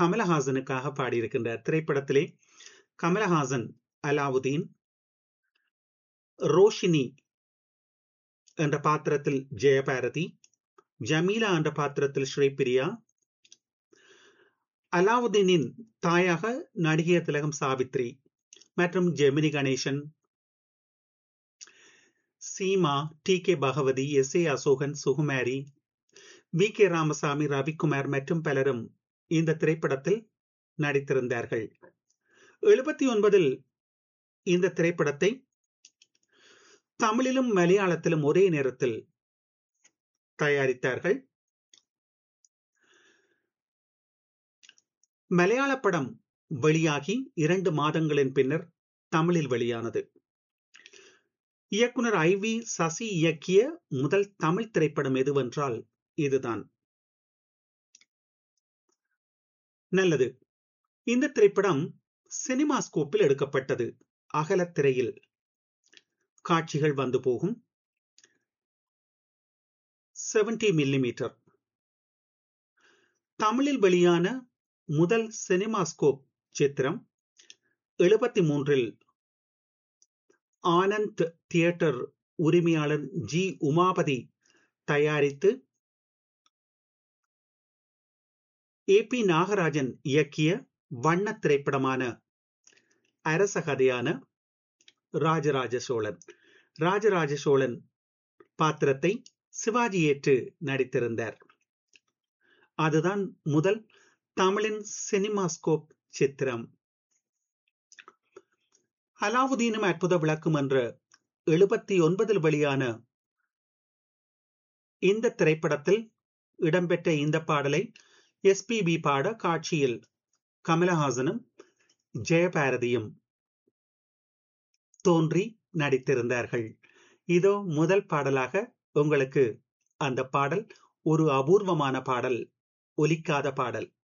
கமலஹாசனுக்காக பாடியிருக்கின்றார் திரைப்படத்திலே கமலஹாசன் அலாவுதீன் ரோஷினி என்ற பாத்திரத்தில் ஜெயபாரதி ஜமீலா என்ற பாத்திரத்தில் ஸ்ரீபிரியா அலாவுதீனின் தாயாக நடிகை திலகம் சாவித்ரி மற்றும் Gemini Ganesan Seema T K Bhagavathi S A Asokan Sukumari V K Ramasamy Ravikumar மற்றும் பலரும் இந்த திரைப்படத்தில் நடித்திருந்தார்கள் எழுபத்தி ஒன்பதில் இந்த திரைப்படத்தை தமிழிலும் மலையாளத்திலும் ஒரே நேரத்தில் தயாரித்தார்கள் மலையாள படம் வெளியாகி இரண்டு மாதங்களின் பின்னர் தமிழில் வெளியானது இயக்குனர் ஐ வி சசி இயக்கிய முதல் தமிழ் திரைப்படம் எதுவென்றால் இதுதான் நல்லது இந்த திரைப்படம் சினிமா ஸ்கோப்பில் எடுக்கப்பட்டது அகலத்திரையில் காட்சிகள் வந்து போகும் செவன்டி மில்லிமீட்டர் தமிழில் வெளியான முதல் சினிமாஸ்கோப் சித்திரம் எழுபத்தி மூன்றில் ஆனந்த் தியேட்டர் உரிமையாளர் ஜி உமாபதி தயாரித்து ஏ பி நாகராஜன் இயக்கிய வண்ண திரைப்படமான அரச கதையான ராஜராஜ சோழன் ராஜராஜ சோழன் பாத்திரத்தை சிவாஜி ஏற்று நடித்திருந்தார் அதுதான் முதல் தமிழின் சினிமாஸ்கோப் சித்திரம் அலாவுதீனும் அற்புத விளக்கும் என்ற எழுபத்தி ஒன்பதில் வெளியான இந்த திரைப்படத்தில் இடம்பெற்ற இந்த பாடலை எஸ்பிபி பாட காட்சியில் கமலஹாசனும் ஜெயபாரதியும் தோன்றி நடித்திருந்தார்கள் இதோ முதல் பாடலாக உங்களுக்கு அந்த பாடல் ஒரு அபூர்வமான பாடல் ஒலிக்காத பாடல்